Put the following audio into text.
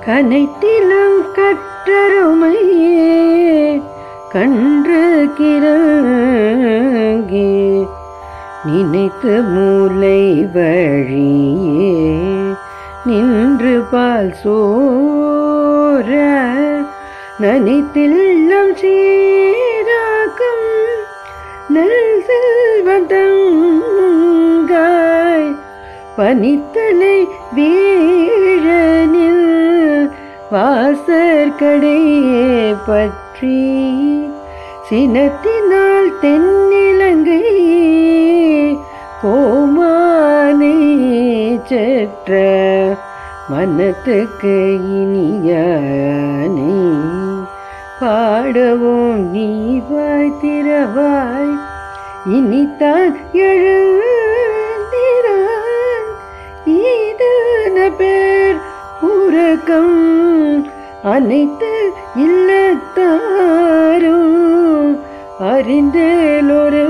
கனைத்திலும் கற்றருமையே கன்று கிறங்கி நினைத்து மூளை வழியே நின்று பால் சோர நனித்தில்லம் சீராக்கும் நல் செல்வம் தங்காய் பனித்தலை வீழனில் வாசற்கடையே பற்றி சினத்தினால் தென்னிலங்கை கோமானை செற்ற மனத்துக்கு இனியானை பாடவும் நீ வாய் திறவாய் இனித்தான் எழுந்திரான் ஈதன பேர் உறக்கம் அனைத்து இல்லத்தாரும் அறிந்தேலொரு